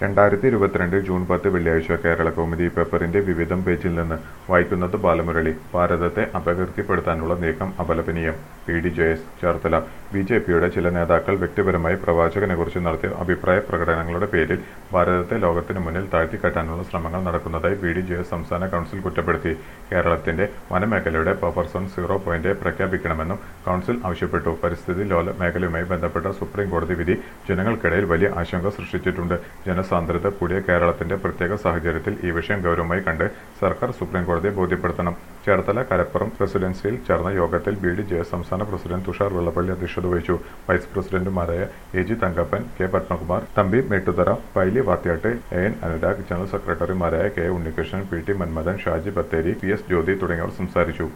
രണ്ടായിരത്തി ഇരുപത്തിരണ്ട് ജൂൺ പത്ത് വെള്ളിയാഴ്ച കേരള കൗമുദി പേപ്പറിന്റെ വിവിധം പേജിൽ നിന്ന് വായിക്കുന്നത് ബാലമുരളി ഭാരതത്തെ അപകീർത്തിപ്പെടുത്താനുള്ള നീക്കം അപലപനീയം P D Jayas Cherthala B J പിയുടെ ചില നേതാക്കൾ വ്യക്തിപരമായി പ്രവാചകനെക്കുറിച്ച് നടത്തിയ അഭിപ്രായ പ്രകടനങ്ങളുടെ പേരിൽ ഭാരതത്തെ ലോകത്തിന് മുന്നിൽ താഴ്ത്തിക്കെട്ടാനുള്ള ശ്രമങ്ങൾ നടക്കുന്നതായി ബി ഡി ജെ സംസ്ഥാന കൗൺസിൽ കുറ്റപ്പെടുത്തി കേരളത്തിന്റെ വനമേഖലയുടെ ബഫർ സോൺ സീറോ പോയിന്റ് പ്രഖ്യാപിക്കണമെന്നും കൗൺസിൽ ആവശ്യപ്പെട്ടു പരിസ്ഥിതി ലോല മേഖലയുമായി ബന്ധപ്പെട്ട സുപ്രീം കോടതി വിധി ജനങ്ങൾക്കിടയിൽ വലിയ ആശങ്ക സൃഷ്ടിച്ചിട്ടുണ്ട് ജനസാന്ദ്രത കൂടിയ കേരളത്തിന്റെ പ്രത്യേക സാഹചര്യത്തിൽ ഈ വിഷയം ഗൗരവമായി കണ്ട് സർക്കാർ സുപ്രീം കോടതിയെ ബോധ്യപ്പെടുത്തണം ചേർത്തല കരപ്പുറം പ്രസിഡൻസിയിൽ ചേർന്ന യോഗത്തിൽ ബി ഡി ജെ സംസ്ഥാന പ്രസിഡന്റ് തുഷാർ വെള്ളപ്പള്ളി അധ്യക്ഷത വഹിച്ചു വൈസ് പ്രസിഡന്റുമാരായ A G Thankappan K Padmakumar Thampi Mettuthara Paily Vathyattu A N Anurag general സെക്രട്ടറിമാരായ K Unnikrishnan P T Manmadhan Shaji Bathery P S Jyothi തുടങ്ങിയവർ സംസാരിച്ചു